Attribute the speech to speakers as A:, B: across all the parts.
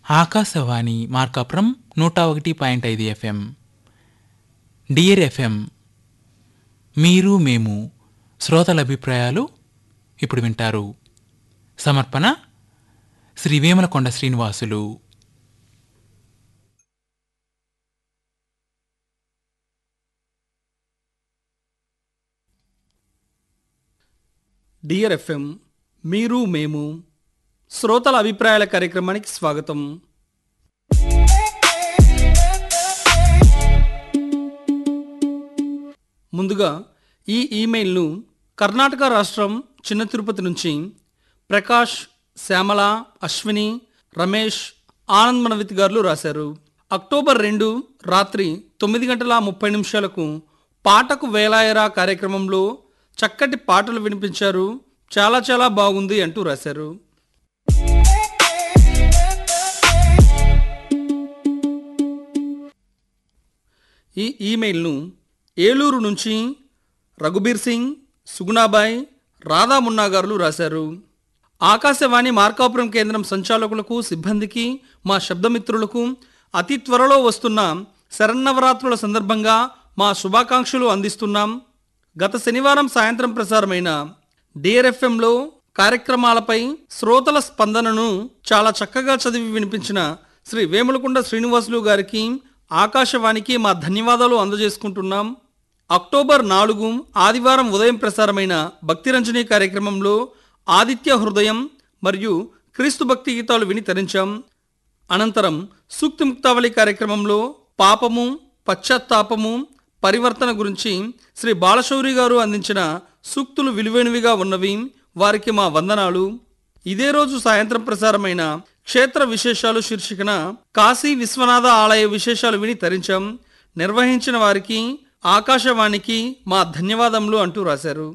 A: ఆకాశవాణి మార్కాపురం నూట ఒకటి పాయింట్ ఐదు ఎఫ్ఎం డియర్ ఎఫ్ఎం మీరు మేము శ్రోతల అభిప్రాయాలు ఇప్పుడు వింటారు సమర్పణ శ్రీ వేమలకొండ శ్రీనివాసులు
B: డియర్ ఎఫ్ఎం మీరు మేము శ్రోతల అభిప్రాయాల కార్యక్రమానికి స్వాగతం ముందుగా ఈ ఈమెయిల్ను కర్ణాటక రాష్ట్రం చిన్న తిరుపతి నుంచి ప్రకాష్ శ్యామల అశ్విని రమేష్ ఆనంద్ మనవిత్ గారు రాశారు అక్టోబర్ రెండు రాత్రి తొమ్మిది గంటల ముప్పై నిమిషాలకు పాటకు వేలాయరా కార్యక్రమంలో చక్కటి పాటలు వినిపించారు చాలా చాలా బాగుంది అంటూ రాశారు ఈ ఈమెయిల్ను ఏలూరు నుంచి రఘుబీర్ సింగ్ సుగుణాబాయ్ రాధా మున్నా గారులు రాశారు ఆకాశవాణి మార్కాపురం కేంద్రం సంచాలకులకు సిబ్బందికి మా శబ్దమిత్రులకు అతి త్వరలో వస్తున్న శరన్నవరాత్రుల సందర్భంగా మా శుభాకాంక్షలు అందిస్తున్నాం గత శనివారం సాయంత్రం ప్రసారమైన డిఆర్ఎఫ్ఎంలో కార్యక్రమాలపై శ్రోతల స్పందనను చాలా చక్కగా చదివి వినిపించిన శ్రీ వేములకొండ శ్రీనివాసులు గారికి ఆకాశవాణికి మా ధన్యవాదాలు అందజేసుకుంటున్నాం అక్టోబర్ నాలుగు ఆదివారం ఉదయం ప్రసారమైన భక్తిరంజని కార్యక్రమంలో ఆదిత్య హృదయం మరియు క్రీస్తు భక్తి గీతాలు విని తరించాం అనంతరం సూక్తి ముక్తావళి కార్యక్రమంలో పాపము పశ్చాత్తాపము పరివర్తన గురించి శ్రీ బాలశౌరి గారు అందించిన సూక్తులు విలువైనవిగా ఉన్నవి వారికి మా వందనాలు ఇదే రోజు సాయంత్రం ప్రసారమైన క్షేత్ర విశేషాలు శీర్షికన కాశీ విశ్వనాథ ఆలయ విశేషాలు విని తరించాం నిర్వహించిన వారికి ఆకాశవాణికి మా ధన్యవాదములు అంటూ రాశారు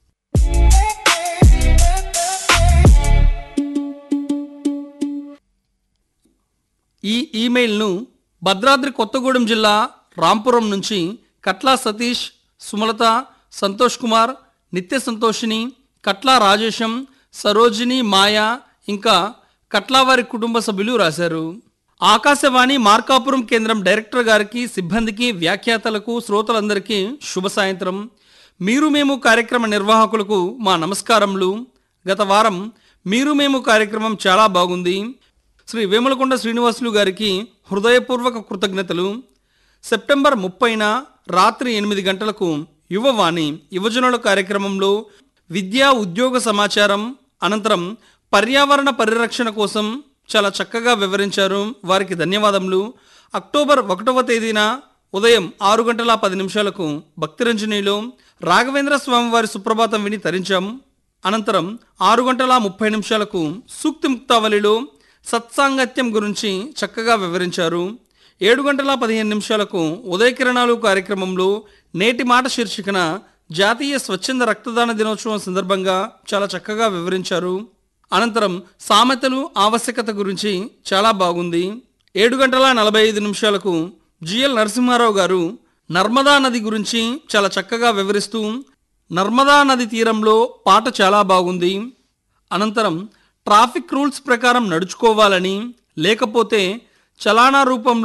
B: ఈ ఈమెయిల్ను భద్రాద్రి కొత్తగూడెం జిల్లా రాంపురం నుంచి కట్లా సతీష్ సుమలత సంతోష్ కుమార్ నిత్య సంతోషిని కట్లా రాజేశం సరోజిని మాయా ఇంకా కట్లా వారి కుటుంబ సభ్యులు రాశారు ఆకాశవాణి మార్కాపురం కేంద్రం డైరెక్టర్ గారికి సిబ్బందికి వ్యాఖ్యాతలకు శ్రోతలందరికీ శుభ సాయంత్రం మీరు మేము కార్యక్రమ నిర్వాహకులకు మా నమస్కారములు గత వారం మీరు మేము కార్యక్రమం చాలా బాగుంది శ్రీ వేములకొండ శ్రీనివాసులు గారికి హృదయపూర్వక కృతజ్ఞతలు సెప్టెంబర్ ముప్పైన రాత్రి ఎనిమిది గంటలకు యువవాణి యువజనుల కార్యక్రమంలో విద్యా ఉద్యోగ సమాచారం అనంతరం పర్యావరణ పరిరక్షణ కోసం చాలా చక్కగా వివరించారు వారికి ధన్యవాదములు అక్టోబర్ ఒకటవ తేదీన ఉదయం ఆరు గంటల పది నిమిషాలకు భక్తిరంజనిలో రాఘవేంద్ర స్వామి వారి సుప్రభాతం విని తరించాం అనంతరం ఆరు గంటల ముప్పై నిమిషాలకు సూక్తి ముక్తావళిలో సత్సాంగత్యం గురించి చక్కగా వివరించారు ఏడు గంటల పదిహేను నిమిషాలకు ఉదయకిరణాలు కార్యక్రమంలో నేటి మాట శీర్షికన జాతీయ స్వచ్ఛంద రక్తదాన దినోత్సవం సందర్భంగా చాలా చక్కగా వివరించారు అనంతరం సామెతలు ఆవశ్యకత గురించి చాలా బాగుంది ఏడు గంటల నలభై ఐదు నిమిషాలకు జిఎల్ నరసింహారావు గారు నర్మదా నది గురించి చాలా చక్కగా వివరిస్తూ నర్మదా నది తీరంలో పాట చాలా బాగుంది అనంతరం ట్రాఫిక్ రూల్స్ ప్రకారం నడుచుకోవాలని లేకపోతే చలానా రూపంలో